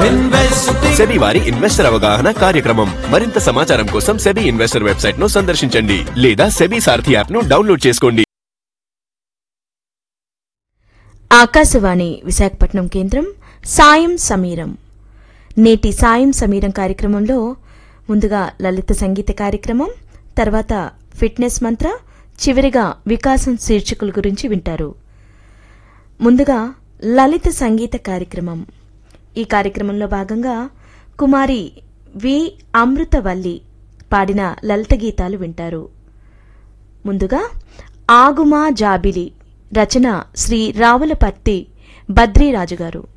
SEBI వారి investor అవగాహన కార్యక్రమం మరింత సమాచారం కోసం సెబీ ఇన్వెస్టర్ వెబ్సైట్ ను సందర్శించండి లేదా సెబీ సారథి యాప్ ను డౌన్లోడ్ చేసుకోండి ఆకాశవాణి విశాఖపట్నం కేంద్రం సాయం సమీరం నేటి సాయం సమీరం కార్యక్రమంలో ముందుగా లలిత సంగీత కార్యక్రమం తర్వాత ఫిట్నెస్ మంత్ర చివరిగా వికాసం శీర్షికల గురించి వింటారు ముందుగా లలిత సంగీత కార్యక్రమం ఈ కార్యక్రమంలో భాగంగా కుమారి వి అమృతవల్లి పాడిన లలిత గీతాలు వింటారు ముందుగా ఆగుమా జాబిలి రచన శ్రీ రావులపర్తి బద్రీరాజు గారు